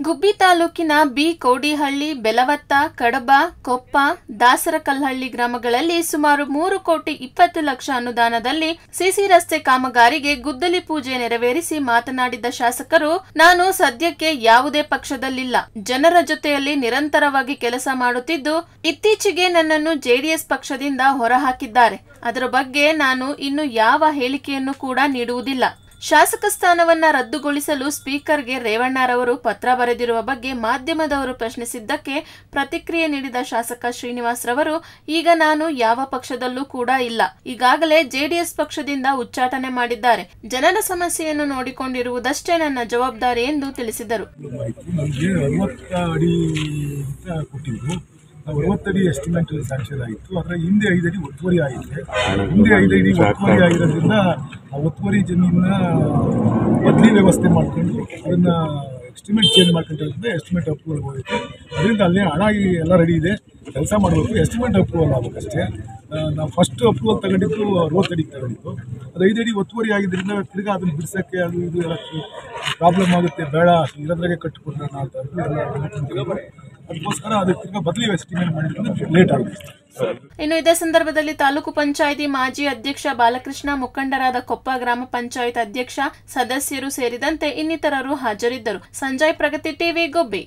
ಗುಬ್ಬಿ ತಾಲೂಕಿನ ಬಿ ಕೋಡಿಹಳ್ಳಿ ಬೆಲವತ್ತ ಕಡಬ ಕೊಪ್ಪ ದಾಸರಕಲ್ಲಹಳ್ಳಿ ಗ್ರಾಮಗಳಲ್ಲಿ ಸುಮಾರು ಮೂರು ಕೋಟಿ ಇಪ್ಪತ್ತು ಲಕ್ಷ ಅನುದಾನದಲ್ಲಿ ಸಿಸಿ ರಸ್ತೆ ಕಾಮಗಾರಿಗೆ ಗುದ್ದಲಿ ಪೂಜೆ ನೆರವೇರಿಸಿ ಮಾತನಾಡಿದ ಶಾಸಕರು ನಾನು ಸದ್ಯಕ್ಕೆ ಯಾವುದೇ ಪಕ್ಷದಲ್ಲಿಲ್ಲ ಜನರ ಜೊತೆಯಲ್ಲಿ ನಿರಂತರವಾಗಿ ಕೆಲಸ ಮಾಡುತ್ತಿದ್ದು ಇತ್ತೀಚೆಗೆ ನನ್ನನ್ನು ಜೆಡಿಎಸ್ ಪಕ್ಷದಿಂದ ಹೊರಹಾಕಿದ್ದಾರೆ ಅದರ ಬಗ್ಗೆ ನಾನು ಇನ್ನು ಯಾವ ಹೇಳಿಕೆಯನ್ನು ಕೂಡ ನೀಡುವುದಿಲ್ಲ ಶಾಸಕ ಸ್ಥಾನವನ್ನ ರದ್ದುಗೊಳಿಸಲು ಸ್ಪೀಕರ್ಗೆ ರೇವಣ್ಣರವರು ಪತ್ರ ಬರೆದಿರುವ ಬಗ್ಗೆ ಮಾಧ್ಯಮದವರು ಪ್ರಶ್ನಿಸಿದ್ದಕ್ಕೆ ಪ್ರತಿಕ್ರಿಯೆ ನೀಡಿದ ಶಾಸಕ ಶ್ರೀನಿವಾಸ್ ರವರು ಈಗ ನಾನು ಯಾವ ಪಕ್ಷದಲ್ಲೂ ಕೂಡ ಇಲ್ಲ ಈಗಾಗಲೇ ಜೆಡಿಎಸ್ ಪಕ್ಷದಿಂದ ಉಚ್ಚಾಟನೆ ಮಾಡಿದ್ದಾರೆ ಜನರ ಸಮಸ್ಯೆಯನ್ನು ನೋಡಿಕೊಂಡಿರುವುದಷ್ಟೇ ನನ್ನ ಜವಾಬ್ದಾರಿ ಎಂದು ತಿಳಿಸಿದರು ಆಯಿತು ನಮಗೆ ಅರವತ್ತು ಅಡಿ ಅಂತ ಕೊಟ್ಟಿದ್ದು ನಾವು ಅರವತ್ತಡಿ ಎಸ್ಟಿಮೇಟ್ ಸ್ಯಾಂಕ್ಷನ್ ಆಯಿತು ಅದರ ಹಿಂದೆ ಐದು ಅಡಿ ಒತ್ತುವರಿ ಆಗಿದೆ ಹಿಂದೆ ಐದು ಅಡಿ ಒತ್ತುವರಿ ಆಗಿರೋದ್ರಿಂದ ಆ ಒತ್ತುವರಿ ಜಮೀನನ್ನ ಬದಲಿ ವ್ಯವಸ್ಥೆ ಮಾಡಿಕೊಂಡು ಅದನ್ನು ಎಸ್ಟಿಮೇಟ್ ಚೇಂಜ್ ಮಾಡ್ಕೊಂಡಿರೋದ್ರಿಂದ ಎಸ್ಟಿಮೇಟ್ ಅಪ್ರೂವಲ್ ಹೋಗುತ್ತೆ ಅದರಿಂದ ಅಲ್ಲೇ ಹಣ ಈ ಎಲ್ಲ ರೆಡಿ ಇದೆ ಕೆಲಸ ಮಾಡಬೇಕು ಎಸ್ಟಿಮೇಟ್ ಅಪ್ರೂವಲ್ ಆಗಬೇಕಷ್ಟೇ ಆ, ನಾವು ಫಸ್ಟ್ ಅಪ್ರೂವಲ್ ತಗೊಂಡಿದ್ದು ಅರವತ್ತು ಅಡಿಗೆ ತಗೊಂಡಿದ್ದು ಅದು ಐದು ಅಡಿ ಒತ್ತುವರಿ ಆಗಿದ್ದರಿಂದ ತಿರ್ಗಾ ಅದನ್ನು ಬಿಡಿಸೋಕ್ಕೆ ಅದು ಇದು ಎಲ್ಲ ಪ್ರಾಬ್ಲಮ್ ಆಗುತ್ತೆ ಬೇಡ ಇರೋದ್ರಾಗೆ ಕಟ್ಟಿಕೊಡೋಣ ಅಂತ ಅಂದು ಎಲ್ಲ ಮಾಡ್ಕೊಂಡಿದ್ದೀವಿ. ಅದಕ್ಕೋಸ್ಕರ ಅದಕ್ಕೆ ತಿರ್ಗಾ ಬದಲಿ ಎಸ್ಟಿಮೇಟ್ ಮಾಡಿದ್ರೆ ಲೇಟ್ ಆಗುತ್ತೆ ಇನ್ನು ಇದೇ ಸಂದರ್ಭದಲ್ಲಿ ತಾಲೂಕು ಪಂಚಾಯಿತಿ ಮಾಜಿ ಅಧ್ಯಕ್ಷ ಬಾಲಕೃಷ್ಣ ಮುಖಂಡರಾದ ಕೊಪ್ಪ ಗ್ರಾಮ ಪಂಚಾಯತ್ ಅಧ್ಯಕ್ಷ ಸದಸ್ಯರು ಸೇರಿದಂತೆ ಇನ್ನಿತರರು ಹಾಜರಿದ್ದರು ಸಂಜಯ್ ಪ್ರಗತಿ ಟಿವಿ ಗೊಬ್ಬಿ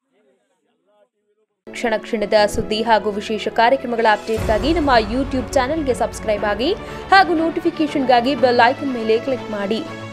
ಕ್ಷಣ ಕ್ಷಣದ ಸುದ್ದಿ ಹಾಗೂ ವಿಶೇಷ ಕಾರ್ಯಕ್ರಮಗಳ ಅಪ್ಡೇಟ್ಗಾಗಿ ನಮ್ಮ ಯೂಟ್ಯೂಬ್ ಚಾನೆಲ್ಗೆ ಸಬ್ಸ್ಕ್ರೈಬ್ ಆಗಿ ಹಾಗೂ ನೋಟಿಫಿಕೇಷನ್ಗಾಗಿ ಬೆಲ್ ಐಕನ್ ಮೇಲೆ ಕ್ಲಿಕ್ ಮಾಡಿ